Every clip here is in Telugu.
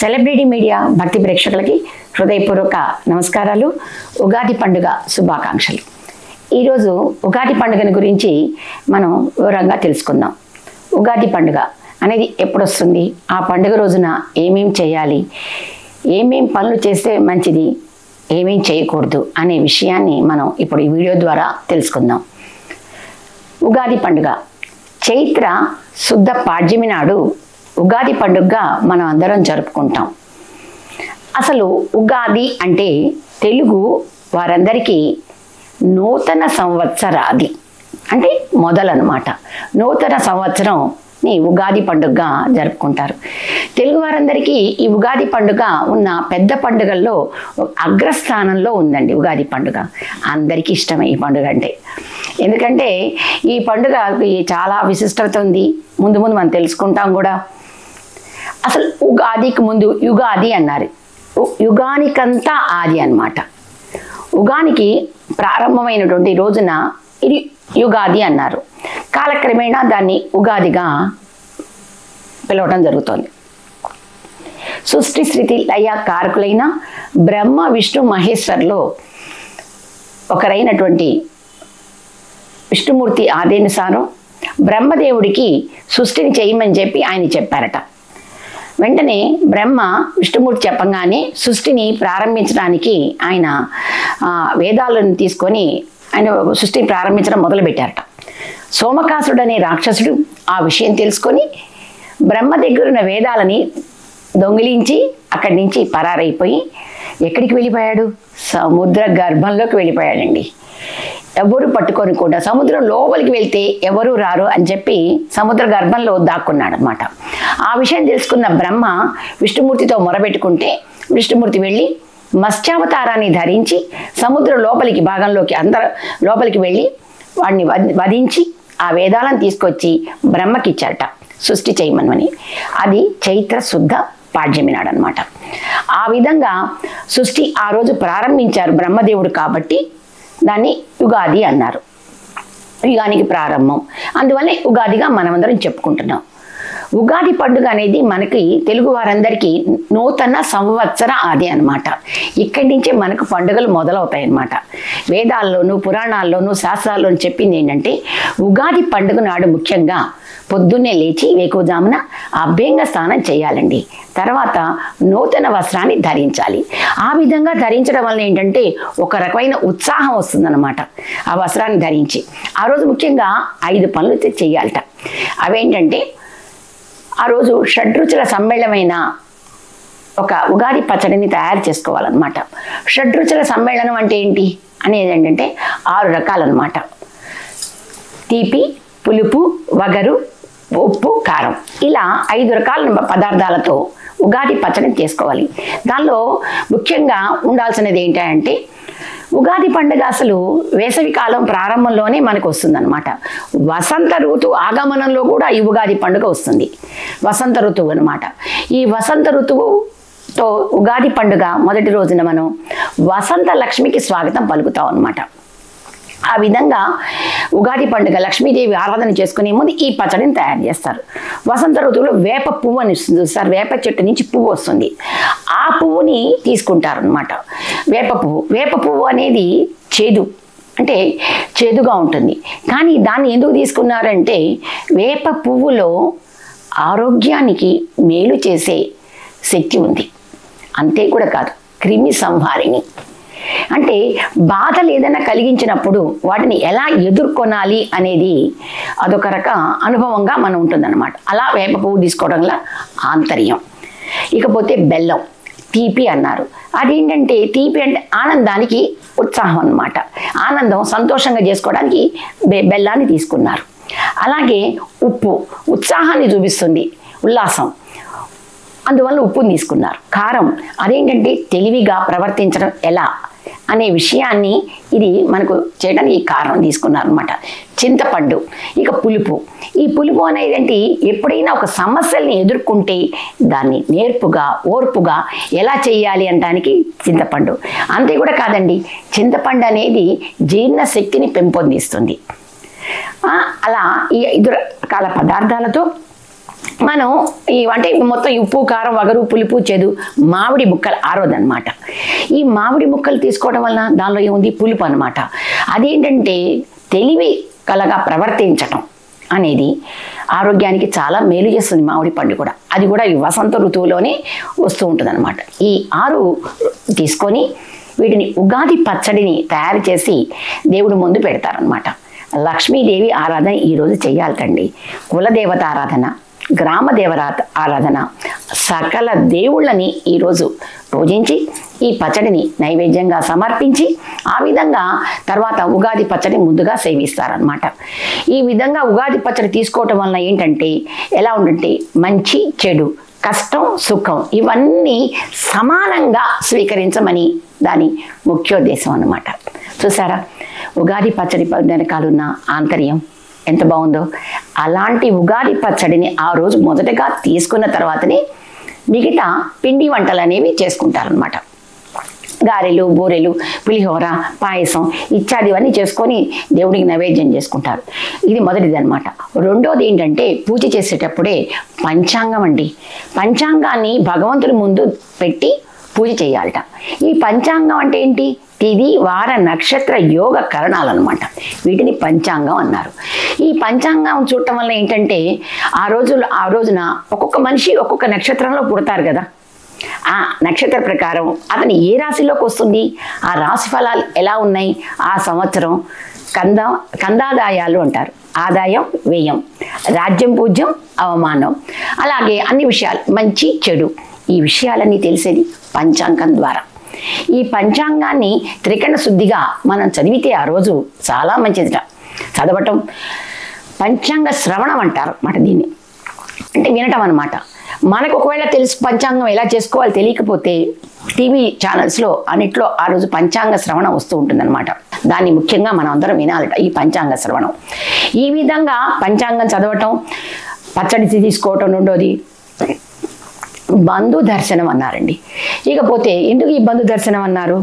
సెలబ్రిటీ మీడియా భక్తి ప్రేక్షకులకి హృదయపూర్వక నమస్కారాలు ఉగాది పండుగ శుభాకాంక్షలు ఈరోజు ఉగాది పండుగని గురించి మనం వివరంగా తెలుసుకుందాం ఉగాది పండుగ అనేది ఎప్పుడు వస్తుంది ఆ పండుగ రోజున ఏమేం చేయాలి ఏమేం పనులు చేస్తే మంచిది ఏమేం చేయకూడదు అనే విషయాన్ని మనం ఇప్పుడు ఈ వీడియో ద్వారా తెలుసుకుందాం ఉగాది పండుగ చైత్ర శుద్ధ పాడ్యమి నాడు ఉగాది పండుగగా మనం అందరం జరుపుకుంటాం అసలు ఉగాది అంటే తెలుగు వారందరికీ నూతన సంవత్సరాది అంటే మొదలన్నమాట నూతన సంవత్సరంని ఉగాది పండుగగా జరుపుకుంటారు తెలుగు వారందరికీ ఈ ఉగాది పండుగ ఉన్న పెద్ద పండుగల్లో అగ్రస్థానంలో ఉందండి ఉగాది పండుగ అందరికీ ఇష్టమే ఈ పండుగ అంటే ఎందుకంటే ఈ పండుగకి చాలా విశిష్టత ఉంది ముందు ముందు మనం తెలుసుకుంటాం కూడా అసలు ఉగాదికి ముందు యుగాది అన్నారు ఉ- యుగానికంతా ఆది అన్నమాట ఉగానికి ప్రారంభమైనటువంటి రోజున ఇది యుగాది అన్నారు కాలక్రమేణా దాన్ని ఉగాదిగా పిలవటం జరుగుతోంది సృష్టి స్థితి లయ కారకులైన బ్రహ్మ విష్ణు మహేశ్వర్లో ఒకరైనటువంటి విష్ణుమూర్తి ఆదేనుసారం బ్రహ్మదేవుడికి సృష్టిని చేయమని చెప్పి ఆయన చెప్పారట వెంటనే బ్రహ్మ విష్ణుమూర్తి చెప్పగానే సృష్టిని ప్రారంభించడానికి ఆయన ఆ, వేదాలను తీసుకొని ఆయన సృష్టిని ప్రారంభించడం మొదలుపెట్టారట సోమకాసుడు అనే రాక్షసుడు ఆ విషయం తెలుసుకొని బ్రహ్మ దగ్గర ఉన్న వేదాలని దొంగిలించి అక్కడి నుంచి పరారైపోయి ఎక్కడికి వెళ్ళిపోయాడు సముద్ర గర్భంలోకి వెళ్ళిపోయాడండి ఎవరు పట్టుకొని కూడా సముద్రం లోపలికి వెళ్తే ఎవరు రారు అని చెప్పి సముద్ర గర్భంలో దాక్కున్నాడు అనమాట ఆ విషయం తెలుసుకున్న బ్రహ్మ విష్ణుమూర్తితో మొరబెట్టుకుంటే విష్ణుమూర్తి వెళ్ళి మత్స్యావతారాన్ని ధరించి సముద్రం లోపలికి భాగంలోకి అందరు లోపలికి వెళ్ళి వాడిని వధ- వధించి ఆ వేదాలను తీసుకొచ్చి బ్రహ్మకి ఇచ్చారట సృష్టి చేయమని అది చైత్ర శుద్ధ పాడ్యమి నాడు అనమాట ఆ విధంగా సృష్టి ఆ రోజు ప్రారంభించారు బ్రహ్మదేవుడు కాబట్టి దాన్ని యుగాది అన్నారు యుగానికి ప్రారంభం అందువల్ల ఉగాదిగా మనమందరం చెప్పుకుంటున్నాం ఉగాది పండుగ అనేది మనకి తెలుగు వారందరికీ నూతన సంవత్సర ఆది అన్నమాట ఇక్కడి నుంచే మనకు పండుగలు మొదలవుతాయి అన్నమాట వేదాల్లోనూ పురాణాల్లోనూ శాస్త్రాల్లోనూ చెప్పింది ఏంటంటే ఉగాది పండుగ నాడు ముఖ్యంగా పొద్దున్నే లేచి వేకువజామున అభ్యంగ స్నానం చేయాలండి తర్వాత నూతన వస్త్రాన్ని ధరించాలి ఆ విధంగా ధరించడం వల్ల ఏంటంటే ఒక రకమైన ఉత్సాహం వస్తుందన్నమాట ఆ వస్త్రాన్ని ధరించి ఆ రోజు ముఖ్యంగా ఐదు పనులు చే- చేయాలట అవేంటంటే ఆ రోజు షడ్రుచుల సమ్మేళనమైన ఒక ఉగాది పచ్చడిని తయారు చేసుకోవాలన్నమాట షడ్రుచుల సమ్మేళనం అంటే ఏంటి అనేది ఏంటంటే ఆరు రకాలన్నమాట తీపి పులుపు వగరు ఉప్పు కారం ఇలా ఐదు రకాల పదార్థాలతో ఉగాది పచ్చడిని చేసుకోవాలి దానిలో ముఖ్యంగా ఉండాల్సినది ఏంటంటే ఉగాది పండుగ అసలు వేసవి కాలం ప్రారంభంలోనే మనకు వస్తుందన్నమాట వసంత ఋతు ఆగమనంలో కూడా ఈ ఉగాది పండుగ వస్తుంది వసంత ఋతువు అనమాట ఈ వసంత ఋతువుతో ఉగాది పండుగ మొదటి రోజున మనం వసంత లక్ష్మికి స్వాగతం పలుకుతాం అనమాట ఆ విధంగా ఉగాది పండుగ లక్ష్మీదేవి ఆరాధన చేసుకునే ముందు ఈ పచ్చడిని తయారు చేస్తారు వసంత ఋతువులో వేప పువ్వు అని వస్తుంది చూస్తారు వేప చెట్టు నుంచి పువ్వు వస్తుంది ఆ పువ్వుని తీసుకుంటారు అనమాట వేప పువ్వు వేప పువ్వు అనేది చేదు అంటే చేదుగా ఉంటుంది కానీ దాన్ని ఎందుకు తీసుకున్నారంటే వేప పువ్వులో ఆరోగ్యానికి మేలు చేసే శక్తి ఉంది అంతే కూడా కాదు క్రిమి సంహారిణి అంటే బాధలు ఏదైనా కలిగించినప్పుడు వాటిని ఎలా ఎదుర్కొనాలి అనేది అదొక రక అనుభవంగా మనం ఉంటుందన్నమాట అలా వేప పువ్వు తీసుకోవడంలో ఆంతర్యం ఇకపోతే బెల్లం తీపి అన్నారు అదేంటంటే తీపి అంటే ఆనందానికి ఉత్సాహం అన్నమాట ఆనందం సంతోషంగా చేసుకోవడానికి బె- బెల్లాన్ని తీసుకున్నారు అలాగే ఉప్పు ఉత్సాహాన్ని చూపిస్తుంది ఉల్లాసం అందువల్ల ఉప్పుని తీసుకున్నారు కారం అదేంటంటే తెలివిగా ప్రవర్తించడం ఎలా అనే విషయాన్ని ఇది మనకు చేయడానికి ఈ కారణం తీసుకున్నారు అనమాట చింతపండు ఇక పులుపు ఈ పులుపు అనేది ఏంటి ఎప్పుడైనా ఒక సమస్యల్ని ఎదుర్కొంటే దాన్ని నేర్పుగా ఓర్పుగా ఎలా చేయాలి అనడానికి చింతపండు అంతే కూడా కాదండి చింతపండు అనేది జీర్ణశక్తిని పెంపొందిస్తుంది ఆ, అలా ఈ ఐదు రకాల పదార్థాలతో మనం ఈ అంటే మొత్తం ఈ ఉప్పు కారం వగరు పులుపు చేదు మామిడి ముక్కలు ఆరోదనమాట ఈ మామిడి ముక్కలు తీసుకోవడం వలన దానిలో ఏముంది పులుపు అనమాట అదేంటంటే తెలివి కలగా ప్రవర్తించటం అనేది ఆరోగ్యానికి చాలా మేలు చేస్తుంది మామిడి పండు కూడా అది కూడా ఈ వసంత ఋతువులోనే వస్తూ ఉంటుంది ఈ ఆరు తీసుకొని వీటిని ఉగాది పచ్చడిని తయారు చేసి దేవుడి ముందు పెడతారనమాట లక్ష్మీదేవి ఆరాధన ఈరోజు చేయాలటండి కులదేవత ఆరాధన గ్రామ దేవరాత ఆరాధన సకల దేవుళ్ళని ఈరోజు పూజించి ఈ పచ్చడిని నైవేద్యంగా సమర్పించి ఆ విధంగా తర్వాత ఉగాది పచ్చడి ముందుగా సేవిస్తారనమాట ఈ విధంగా ఉగాది పచ్చడి తీసుకోవటం వలన ఏంటంటే ఎలా ఉండంటే మంచి చెడు కష్టం సుఖం ఇవన్నీ సమానంగా స్వీకరించమని దాని ముఖ్యోద్దేశం అన్నమాట చూసారా ఉగాది పచ్చడి వెనకాలన్న ఆంతర్యం ఎంత బాగుందో అలాంటి ఉగాది పచ్చడిని ఆ రోజు మొదటగా తీసుకున్న తర్వాతనే మిగతా పిండి వంటలు అనేవి చేసుకుంటారనమాట గారెలు బూరెలు పులిహోర పాయసం ఇత్యాదివన్నీ చేసుకొని దేవుడికి నైవేద్యం చేసుకుంటారు ఇది మొదటిది అనమాట రెండోది ఏంటంటే పూజ చేసేటప్పుడే పంచాంగం అండి పంచాంగాన్ని భగవంతుడి ముందు పెట్టి పూజ చేయాలట ఈ పంచాంగం అంటే ఏంటి తిది వార నక్షత్ర యోగ కరణాలు అనమాట వీటిని పంచాంగం అన్నారు ఈ పంచాంగం చూడటం వల్ల ఏంటంటే ఆ రోజులు ఆ రోజున ఒక్కొక్క మనిషి ఒక్కొక్క నక్షత్రంలో పుడతారు కదా ఆ నక్షత్ర ప్రకారం అతని ఏ రాశిలోకి వస్తుంది ఆ రాశి ఫలాలు ఎలా ఉన్నాయి ఆ సంవత్సరం కంద కందాదాయాలు అంటారు ఆదాయం వ్యయం రాజ్యం పూజ్యం అవమానం అలాగే అన్ని విషయాలు మంచి చెడు ఈ విషయాలన్నీ తెలిసేది పంచాంగం ద్వారా ఈ పంచాంగాన్ని త్రికరణ శుద్ధిగా మనం చదివితే ఆ రోజు చాలా మంచిదిట చదవటం పంచాంగ శ్రవణం అంటారు మాట దీన్ని అంటే వినటం అనమాట మనకు ఒకవేళ తెలుసు పంచాంగం ఎలా చేసుకోవాలో తెలియకపోతే టీవీ ఛానల్స్లో అన్నిట్లో ఆ రోజు పంచాంగ శ్రవణం వస్తూ ఉంటుందన్నమాట దాన్ని ముఖ్యంగా మనం అందరం వినాలట ఈ పంచాంగ శ్రవణం ఈ విధంగా పంచాంగం చదవటం పచ్చడి తీసుకోవటం రెండోది బంధు దర్శనం అన్నారండి ఇకపోతే ఎందుకు ఈ బంధు దర్శనం అన్నారు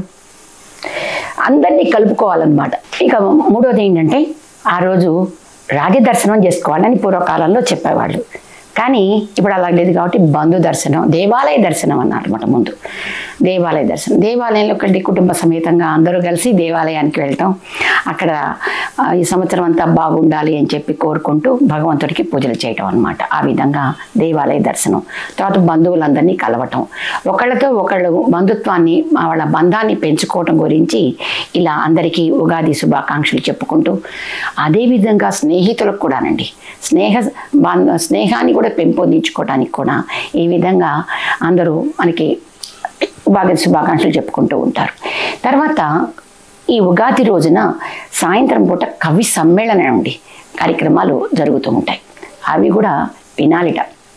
అందరినీ కలుపుకోవాలన్నమాట ఇక మూడోది ఏంటంటే ఆ రోజు రాజదర్శనం చేసుకోవాలని పూర్వకాలంలో చెప్పేవాళ్ళు కానీ ఇప్పుడు అలా లేదు కాబట్టి బంధు దర్శనం దేవాలయ దర్శనం అన్నారు అనమాట ముందు దేవాలయ దర్శనం దేవాలయంలో ఒకటి కుటుంబ సమేతంగా అందరూ కలిసి దేవాలయానికి వెళ్ళటం అక్కడ ఆ, ఈ సంవత్సరం అంతా బాగుండాలి అని చెప్పి కోరుకుంటూ భగవంతుడికి పూజలు చేయటం అనమాట ఆ విధంగా దేవాలయ దర్శనం తర్వాత బంధువులందరినీ కలవటం ఒకళ్ళతో ఒకళ్ళు బంధుత్వాన్ని వాళ్ళ బంధాన్ని పెంచుకోవటం గురించి ఇలా అందరికీ ఉగాది శుభాకాంక్షలు చెప్పుకుంటూ అదేవిధంగా స్నేహితులకు కూడానండి స్నేహ బాంధ స్నేహాన్ని కూడా పెంపొందించుకోవడానికి కూడా ఈ విధంగా అందరూ మనకి ఉగాది శుభాకాంక్షలు చెప్పుకుంటూ ఉంటారు తర్వాత ఈ ఉగాది రోజున సాయంత్రం పూట కవి సమ్మేళనం అండి కార్యక్రమాలు జరుగుతూ ఉంటాయి అవి కూడా వినాలిట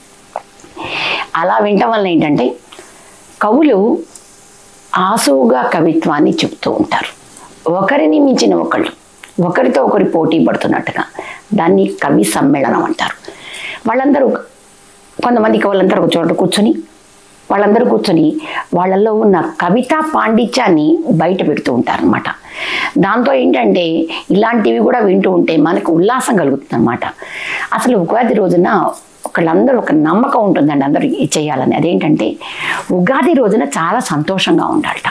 అలా వినటం వల్ల ఏంటంటే కవులు ఆసువుగా కవిత్వాన్ని చెప్తూ ఉంటారు ఒకరిని మించిన ఒకళ్ళు ఒకరితో ఒకరి పోటీ పడుతున్నట్టుగా దాన్ని కవి సమ్మేళనం అంటారు వాళ్ళందరూ కొంతమంది కవులందరూ ఒక చోట కూర్చొని వాళ్ళందరూ కూర్చొని వాళ్ళల్లో ఉన్న కవితా పాండిత్యాన్ని బయట పెడుతూ ఉంటారనమాట దాంతో ఏంటంటే ఇలాంటివి కూడా వింటూ ఉంటే మనకు ఉల్లాసం కలుగుతుంది అనమాట అసలు ఉగాది రోజున ఒకళ్ళందరూ ఒక నమ్మకం ఉంటుందండి అందరూ ఇది చేయాలని అదేంటంటే ఉగాది రోజున చాలా సంతోషంగా ఉండాలట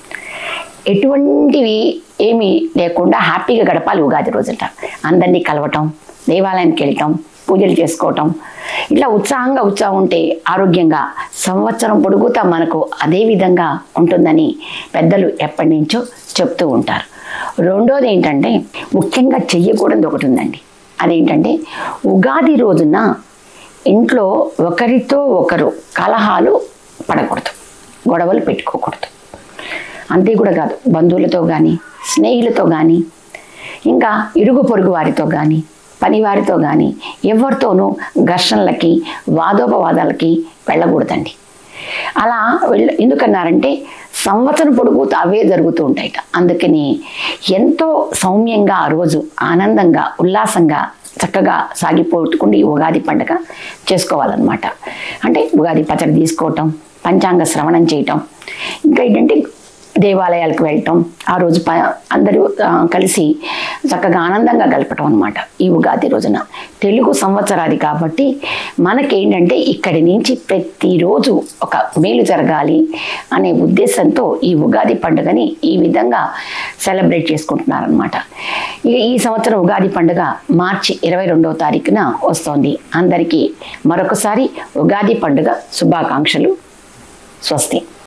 ఎటువంటివి ఏమీ లేకుండా హ్యాపీగా గడపాలి ఉగాది రోజుట అందరినీ కలవటం దేవాలయానికి వెళ్ళటం పూజలు చేసుకోవటం ఇట్లా ఉత్సాహంగా ఉత్సాహం ఉంటే ఆరోగ్యంగా సంవత్సరం పొడుగుతా మనకు అదే విధంగా ఉంటుందని పెద్దలు ఎప్పటి నుంచో చెప్తూ ఉంటారు రెండోది ఏంటంటే ముఖ్యంగా చెయ్యకూడదు ఒకటి ఉందండి అదేంటంటే ఉగాది రోజున ఇంట్లో ఒకరితో ఒకరు కలహాలు పడకూడదు గొడవలు పెట్టుకోకూడదు అంతే కూడా కాదు బంధువులతో కానీ స్నేహితులతో కానీ ఇంకా ఇరుగు పొరుగు వారితో కానీ పని వారితో కానీ ఎవరితోనూ ఘర్షణలకి వాదోపవాదాలకి వెళ్ళకూడదండి అలా వెళ్ళ ఎందుకన్నారంటే సంవత్సరం పొడుగు అవే జరుగుతూ ఉంటాయట అందుకని ఎంతో సౌమ్యంగా ఆ రోజు ఆనందంగా ఉల్లాసంగా చక్కగా సాగిపోతుకుంటూ ఈ ఉగాది పండుగ చేసుకోవాలన్నమాట అంటే ఉగాది పచ్చడి తీసుకోవటం పంచాంగ శ్రవణం చేయటం ఇంకా ఏంటంటే దేవాలయాలకు వెళ్ళటం ఆ రోజు ప అందరూ ఆ, కలిసి చక్కగా ఆనందంగా గడపటం అనమాట ఈ ఉగాది రోజున తెలుగు సంవత్సరాది కాబట్టి మనకేంటంటే ఇక్కడి నుంచి ప్రతిరోజు ఒక మేలు జరగాలి అనే ఉద్దేశంతో ఈ ఉగాది పండుగని ఈ విధంగా సెలబ్రేట్ చేసుకుంటున్నారనమాట ఇక ఈ సంవత్సరం ఉగాది పండుగ మార్చి ఇరవై రెండవ తారీఖున వస్తోంది అందరికీ మరొకసారి ఉగాది పండుగ శుభాకాంక్షలు స్వస్తి